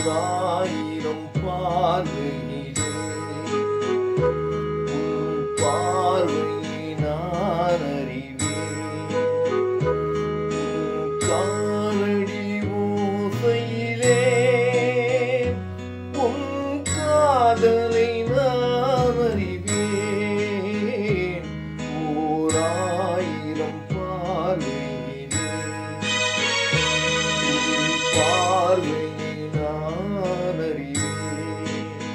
ஓராயிரம் பார்வையிலே உன் பார்வையை நான் அறிவேன் உன் காலடி ஓசையிலே உன் காதலை நான் அறிவேன் ஓராயிரம் பார்வையிலே உன் பார்வையை நான் அறிவேன்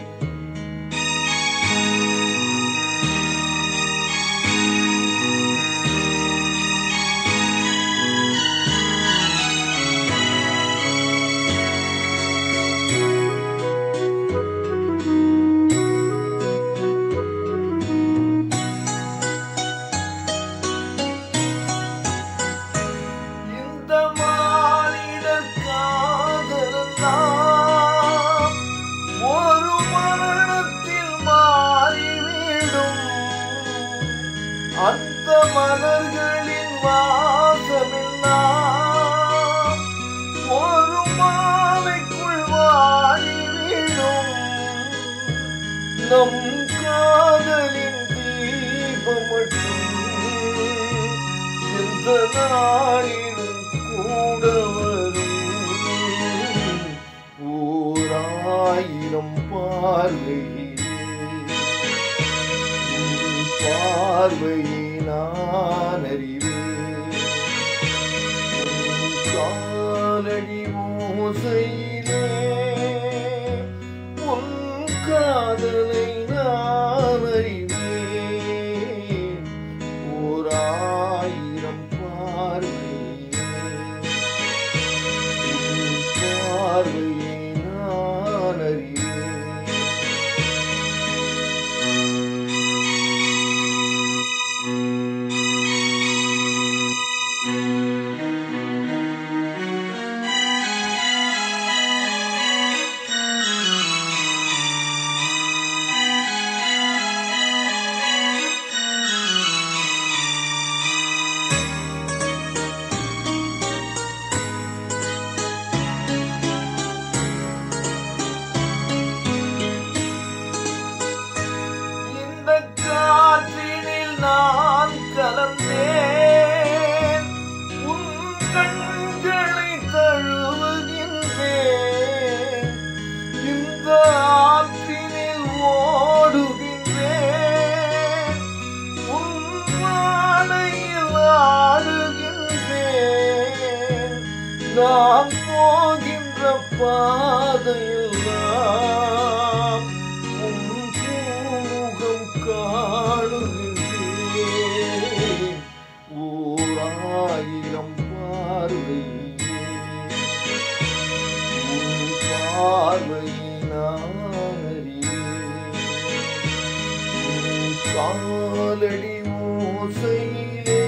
இந்த மானிடர் காதலெல்லாம் ஒரு மரணத்தில் மாறிவிடும் அந்த மலர்களின் வாசமெல்லாம் ஒரு மாலைக்குள் வாடிவிடும் நம் காதலின் தீபம் மட்டும் எந்த நாளிலும் கூட வரும் ஓராயிரம் பார்வையிலே உன் பார்வையை நான் அறிவேன் உன் காலடி ஓசையிலே உன் காதலை நான் அறிவேன் ஓராயிரம் பார்வையிலே உன் பார்வையை நான் அறிவேன் இந்த காற்றினில் நான் கலந்தேன் உன் கண்களை தழுவுகின்றேன் இந்த ஆற்றினில் ஓடுகின்றேன் உன் வாடையில் ஆடுகின்றேன் நாம் போகின்ற பாதையெல்லாம் உன் பூமுகம் காணுகின்றேன் ஓராயிரம் பார்வையிலே உன் பார்வையை நான் அறிவேன் உன் காலடி ஓசையிலே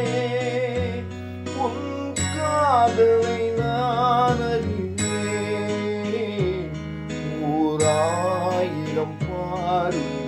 உன் காதலை நான் அறிவேன் ஓராயிரம் பார்வை